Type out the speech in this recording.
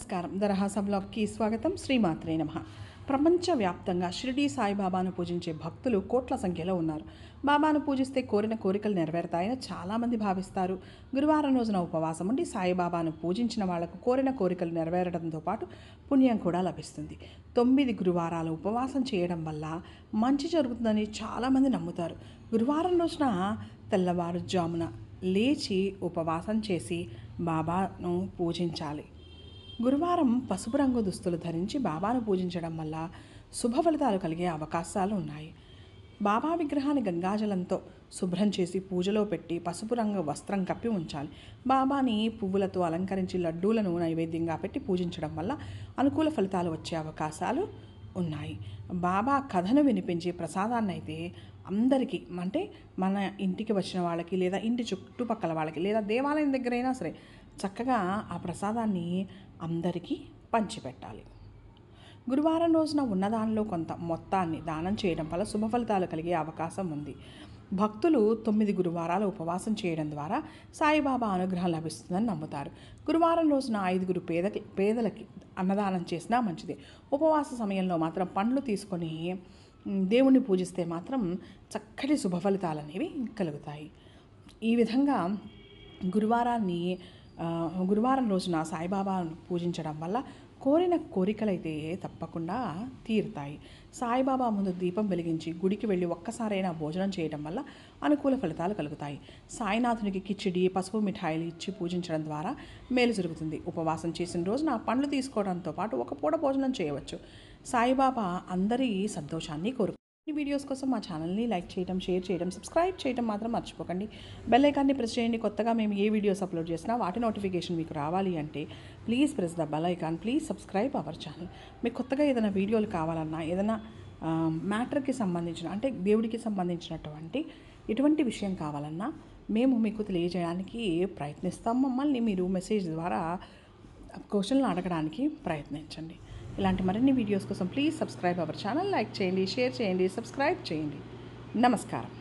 నమస్కారం దరహాస బ్లాగ్కి స్వాగతం శ్రీమాత్రే నమ ప్రపంచవ్యాప్తంగా షిరిడీ సాయిబాబాను పూజించే భక్తులు కోట్ల సంఖ్యలో ఉన్నారు బాబాను పూజిస్తే కోరిన కోరికలు నెరవేరుతాయని చాలామంది భావిస్తారు గురువారం రోజున ఉపవాసం ఉండి సాయిబాబాను పూజించిన వాళ్లకు కోరిన కోరికలు నెరవేరడంతో పాటు పుణ్యం కూడా లభిస్తుంది తొమ్మిది గురువారాలు ఉపవాసం చేయడం వల్ల మంచి జరుగుతుందని చాలామంది నమ్ముతారు గురువారం రోజున తెల్లవారుజామున లేచి ఉపవాసం చేసి బాబాను పూజించాలి గురువారం పసుపు రంగు దుస్తులు ధరించి బాబాను పూజించడం వల్ల శుభ ఫలితాలు కలిగే అవకాశాలు ఉన్నాయి బాబా విగ్రహాన్ని గంగాజలంతో శుభ్రం చేసి పూజలో పెట్టి పసుపు రంగు వస్త్రం కప్పి ఉంచాలి బాబాని పువ్వులతో అలంకరించి లడ్డూలను నైవేద్యంగా పెట్టి పూజించడం వల్ల అనుకూల ఫలితాలు వచ్చే అవకాశాలు ఉన్నాయి బాబా కథను వినిపించి ప్రసాదాన్ని అయితే అందరికీ అంటే మన ఇంటికి వచ్చిన వాళ్ళకి లేదా ఇంటి చుట్టుపక్కల వాళ్ళకి లేదా దేవాలయం దగ్గరైనా సరే చక్కగా ఆ ప్రసాదాన్ని అందరికీ పంచిపెట్టాలి గురువారం రోజున ఉన్నదానిలో కొంత మొత్తాన్ని దానం చేయడం వల్ల శుభ ఫలితాలు కలిగే అవకాశం ఉంది భక్తులు తొమ్మిది గురువారాలు ఉపవాసం చేయడం ద్వారా సాయిబాబా అనుగ్రహం లభిస్తుందని నమ్ముతారు గురువారం రోజున ఐదుగురు పేదకి పేదలకి అన్నదానం చేసినా మంచిదే ఉపవాస సమయంలో మాత్రం పండ్లు తీసుకొని మ్, దేవుణ్ణి పూజిస్తే మాత్రం చక్కటి శుభ ఫలితాలు అనేవి కలుగుతాయి ఈ విధంగా గురువారాన్ని ఆ, గురువారం రోజున సాయిబాబాను పూజించడం వల్ల కోరిన కోరికలైతే తప్పకుండా తీరుతాయి సాయిబాబా ముందు దీపం వెలిగించి గుడికి వెళ్ళి ఒక్కసారైనా భోజనం చేయడం వల్ల అనుకూల ఫలితాలు కలుగుతాయి సాయినాథునికి కిచిడి పసుపు మిఠాయిలు ఇచ్చి పూజించడం ద్వారా మేలు జరుగుతుంది ఉపవాసం చేసిన రోజున పండ్లు తీసుకోవడంతో పాటు ఒక పూట భోజనం చేయవచ్చు సాయిబాబా అందరి సంతోషాన్ని కోరు ఈ వీడియోస్ కోసం మా ఛానల్ని లైక్ చేయడం షేర్ చేయడం సబ్స్క్రైబ్ చేయడం మాత్రం మర్చిపోకండి బెల్ ఐకాన్ని ప్రెస్ చేయండి కొత్తగా మేము ఏ వీడియోస్ అప్లోడ్ చేసినా వాటి నోటిఫికేషన్ మీకు రావాలి అంటే please press the bell icon please subscribe our channel మీకు కొత్తగా ఏదైనా వీడియోలు కావాలన్నా ఏదైనా మ్యాటర్కి సంబంధించిన అంటే దేవుడికి సంబంధించినటువంటి ఎటువంటి విషయం కావాలన్నా మేము మీకు తెలియజేయడానికి ప్రయత్నిస్తాం మమ్మల్ని మీరు మెసేజ్ ద్వారా క్వశ్చన్లు అడగడానికి ప్రయత్నించండి ఇలాంటి మరిన్ని వీడియోస్ కోసం please subscribe our channel like చేయండి షేర్ చేయండి సబ్స్క్రైబ్ చేయండి నమస్కారం